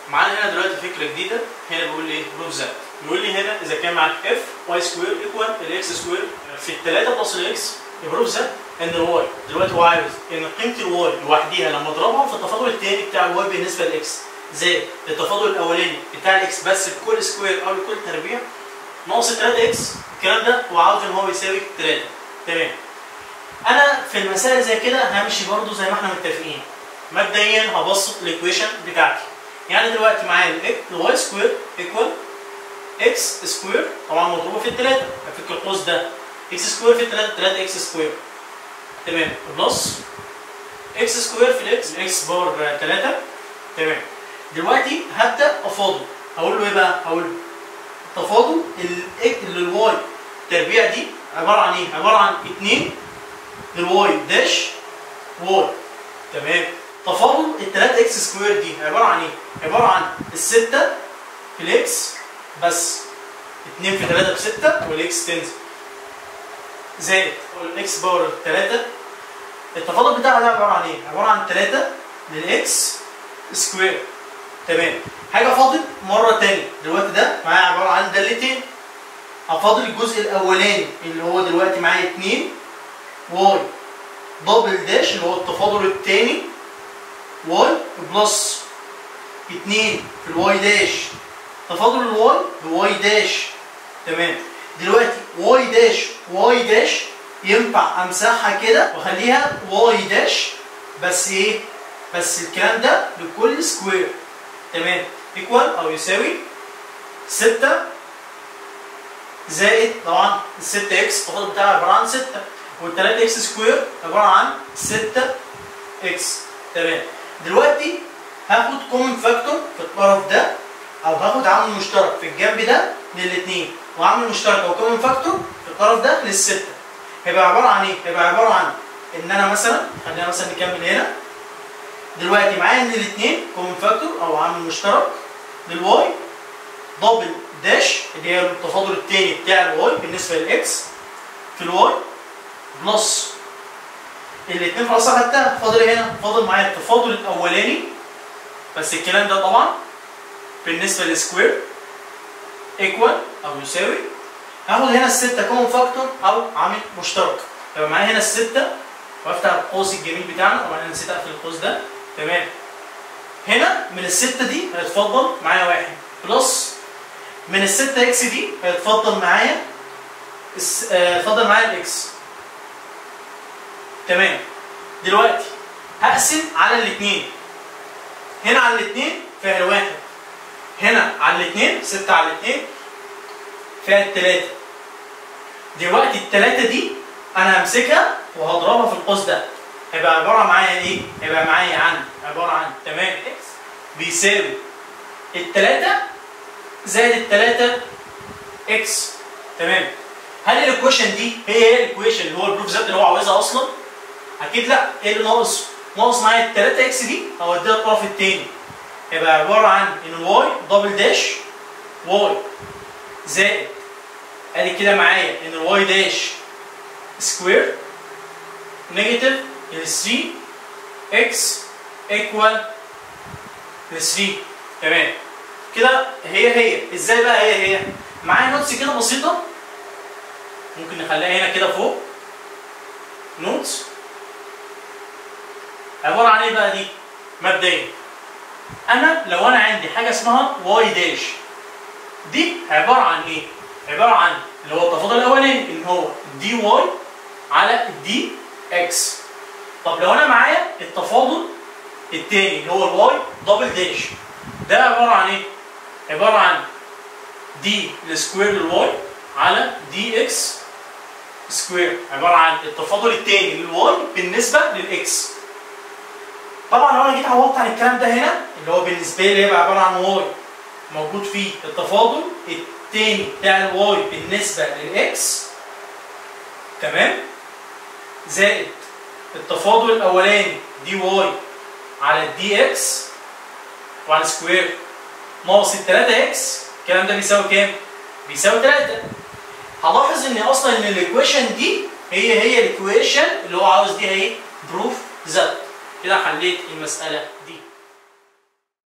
معانا هنا دلوقتي فكره جديده هنا بيقول لي ايه بروف ذات بيقول لي هنا اذا كان معاك اف واي سكوير ايكوال الاكس سكوير في الثلاثه بلس الاكس يبروف ذات ان الواي دلوقتي هو عايز ان قيمه الواي لوحديها لما اضربها في التفاضل الثاني بتاع الواي بالنسبه للاكس زائد التفاضل الاولاني بتاع الاكس بس بكل سكوير او لكل تربيع ناقص 3 اكس الكلام ده هو عاوز ان هو يساوي 3 تمام انا في المسائل زي كده همشي برضو زي ما احنا متفقين مبدئيا هبسط الايكويشن بتاعتي يعني دلوقتي معايا الواي سكوير ايكوال اكس سكوير طبعا مضروبه في الثلاثه هفك القوس ده اكس سكوير في الثلاثه 3 اكس سكوير تمام بلس اكس سكوير في الاكس اكس باور 3 تمام دلوقتي هبدا افاضل هقول له ايه بقى؟ هقول له تفاضل الواي التربيع دي عباره عن ايه؟ عباره عن 2 للواي داش واي تمام تفاضل ال 3 اكس سكوير دي عباره عن ايه؟ عباره عن الستة في الاكس بس 2 في 3 ب 6 والاكس تنزل زائد الاكس باور 3 التفاضل بتاعها ده عباره عن ايه؟ عباره عن 3 للاكس سكوير تمام حاجه فاضل مره تاني دلوقتي ده معايا عباره عن دالتين هفاضل الجزء الاولاني اللي هو دلوقتي معايا 2 واي دبل داش اللي هو التفاضل الثاني واي بلس 2 في الواي داش تفاضل الواي بواي داش تمام دلوقتي واي داش واي داش ينفع امسحها كده واخليها واي داش بس ايه بس الكلام ده لكل سكوير تمام ايكوال او يساوي 6 زائد طبعا ال 6 اكس التفاضل بتاعها عباره عن 6 وال 3 اكس سكوير عباره عن 6 اكس تمام دلوقتي هاخد كومن فاكتور في الطرف ده او هاخد عامل مشترك في الجنب ده للاثنين وعامل مشترك او كومن فاكتور في الطرف ده للسته هيبقى عباره عن ايه؟ هيبقى عباره عن ان انا مثلا خلينا مثلا نكمل هنا دلوقتي معايا ان الاثنين كومن فاكتور او عامل مشترك للواي دبل داش اللي هي التفاضل الثاني بتاع الواي بالنسبه للاكس في الواي بلس الاثنين خلاص اخدتها فاضل هنا فاضل معايا التفاضل الاولاني بس الكلام ده طبعا بالنسبه للسكوير ايكوال او يساوي هاخد هنا الستة كومن فاكتور او عامل مشترك يبقى معايا هنا الستة وافتح القوس الجميل بتاعنا طبعا انا نسيت اقفل القوس ده تمام هنا من الستة دي هيتفضل معايا واحد بلس من الستة اكس دي هيتفضل معايا اتفضل معايا الاكس تمام دلوقتي هقسم على الاثنين هنا على الاثنين فيها واحد هنا على الاثنين ستة على الاثنين فيها التلاتة دلوقتي التلاتة دي انا همسكها وهضربها في القوس ده هيبقى عبارة معايا ايه؟ هيبقى معايا عن عبارة عن تمام اكس بيساوي التلاتة زائد التلاتة اكس تمام هل الايكويشن دي هي هي الايكويشن اللي هو البروف ذات اللي هو عاوزها اصلا؟ اكيد لا ايه اللي ناقص؟ ناقص معايا ال 3 اكس دي هوديها الطرف الثاني يبقى عباره عن ان الواي دبل داش واي زائد ادي كده معايا ان الواي داش سكوير نيجاتيف ال 3 اكس ايكوال ل 3 تمام كده هي هي ازاي بقى هي هي معايا نوتس كده بسيطه ممكن نخليها هنا كده فوق نوتس عباره عن ايه بقى دي؟ مبدئيا انا لو انا عندي حاجه اسمها واي داش دي عباره عن ايه؟ عباره عن اللي هو التفاضل الاولاني ان هو دي واي على دي اكس طب لو انا معايا التفاضل الثاني اللي هو الواي دبل داش ده عباره عن ايه؟ عباره عن دي السكوير للواي على دي اكس سكوير عباره عن التفاضل الثاني للواي بالنسبه للاكس طبعا لو انا جيت عوضت عن الكلام ده هنا اللي هو بالنسبه لي هيبقى عباره عن واي موجود فيه التفاضل الثاني بتاع الواي بالنسبه للاكس تمام زائد التفاضل الاولاني دي واي على الدي اكس وعلى سكوير ناقص ال 3 اكس الكلام ده بيساوي كام؟ بيساوي 3 هلاحظ ان اصلا ان الايكويشن دي هي هي الايكويشن اللي هو عاوز دي ايه؟ بروف ذات كده حليت المساله